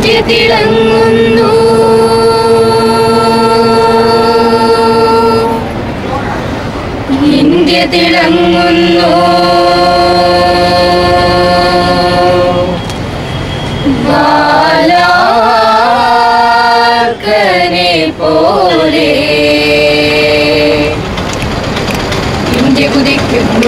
India തിളങ്ങുന്നു India തിളങ്ങുന്നു ബാലാർക്കനെ പോലെ ഇന്ത്യ കുതിക്കുന്നു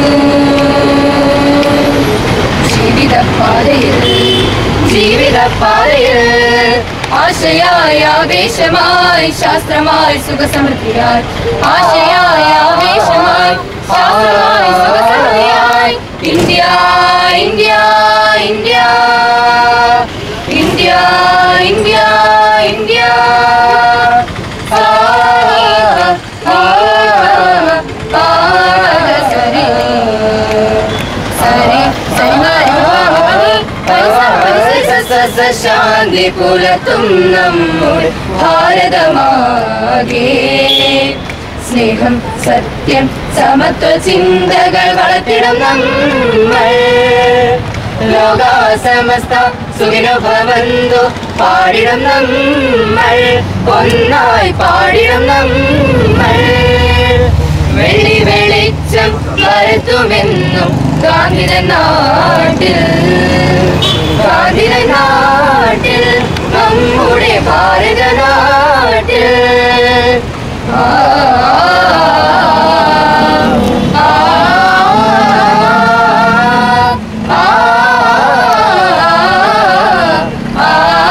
ജീവിതപാതയിൽ ജീവിതപാതയിൽ ആശയായ ആവേശമായി ശാസ്ത്രമായി സുഖസമൃദ്ധിയായി ആശയായ ആവേശമായി ശാസ്ത്രമായി സുഖസമൃദ്ധിയായി India India India India India India ആ, ആ, ആ, സരി സരി സരി ശാന്തി പുലർത്തും നമ്മുടെ ഭാരതമാകെ സ്നേഹം സത്യം സമത്വ ചിന്തകൾ വളർത്തിടും നമ്മൾ ലോകാസമസ്ത സുഖിനോ ഭവന്തു പാടിടും നമ്മൾ ഒന്നായി പാടിടും നമ്മൾ വെള്ളി വെളിച്ചം വരുത്തുമെന്നും ഗാന്ധിത നാട്ടിൽ ഗാന്ധിത നാട്ടിൽ നമ്മുടെ ഭാരത നാട്ടിൽ ആ, ആ, ആ, ആ,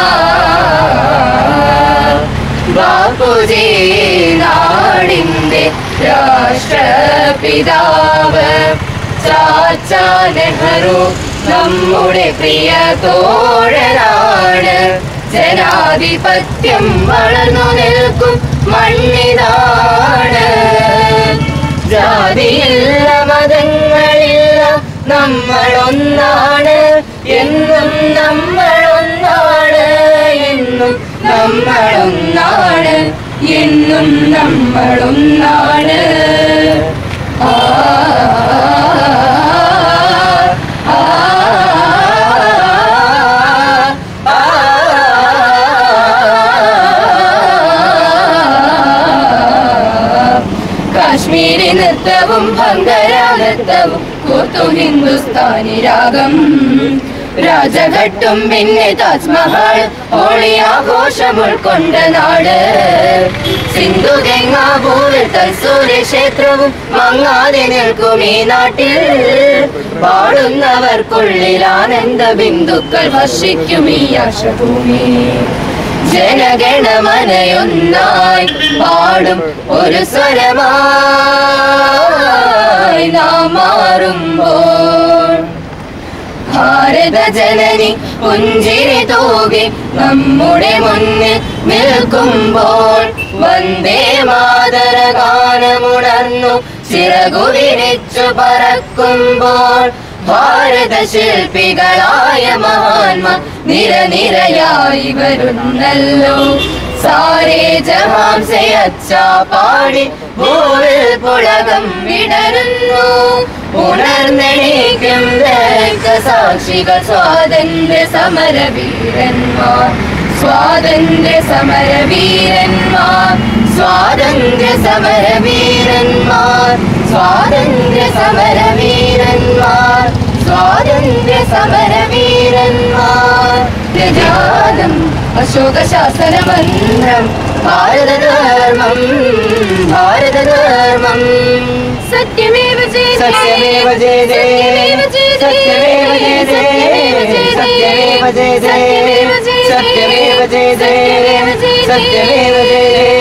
ബാപ്പുജി നാടിന്റെ രാഷ്ട്രപിതാവ് ചാച്ച നെഹ്റു നമ്മുടെ പ്രിയ തോഴനാണ് ജനാധിപത്യം വളർന്നു നിൽക്കും മണ്ണിതാണ് ജാതിയില്ല മതങ്ങളില്ല നമ്മളൊന്നാണ് എന്നും നമ്മളൊന്നാണ് എന്നും നമ്മളൊന്നാണ് എന്നും നമ്മളൊന്നാണ് ആ, ആ, ആ, കാശ്മീരി നൃത്തവും ഭംഗരാ നൃത്തവും കൂർത്തു ഹിന്ദുസ്ഥാനി രാഗം രാജഘട്ടും പിന്നെ താജ്മഹൽ ഹോളി ആഘോഷം ഉൾക്കൊണ്ട നാട് സിന്ധു ഗംഗാപൂരിൽ തൽസൂര്യ ക്ഷേത്രവും മങ്ങാതെ നിൽക്കും ഈ നാട്ടിൽ പാടുന്നവർക്കുള്ളിൽ ആനന്ദ ബിന്ദുക്കൾ വർഷിക്കും ഈ ആശഭൂമി ജനഗണമനയൊന്നായി പാടും ഒരു സ്വരമായി നാം മാറുമ്പോൾ ഭാരത ജനനി പുഞ്ചിരി തൂകി നമ്മുടെ മുന്നിൽ നിൽക്കുമ്പോൾ വന്ദേ മാതര ഗാനമുണർന്നു ചിറകു വിരിച്ചു പറക്കുമ്പോൾ ഭാരത ശില്പികളായ മഹാന്മാർ നിരനിരയായി വരുന്നല്ലോ സാരേ ജഹാം സെ അച്ഛാ പാടി ഭൂവിൽ പുളകം വിടരുന്നു ഉണർന്നെണീക്കും സാക്ഷികൾ സ്വാതന്ത്ര്യ സമരവീരന്മാർ സ്വാതന്ത്ര്യ സമരവീരന്മാർ സ്വാതന്ത്ര്യ സമരവീരന്മാർ സ്വാതന്ത്ര്യ സമരവീരന്മാർ സ്വാതന്ത്ര്യ സമരവീരന്മാർ ജാതം അശോക ശാസന മന്ത്രം ഭാരതധർമ്മം ഭാരതധർമ്മം സത്യമേവ ജയ സത്യമേവ ജയ ജയ സത്യമേവ ജയ സത്യമേവ ജയ ജയ സത്യമേവ ജയ ജയ സത്യമേവ ജയ ജയ സത്യമേവ ജയ ജയ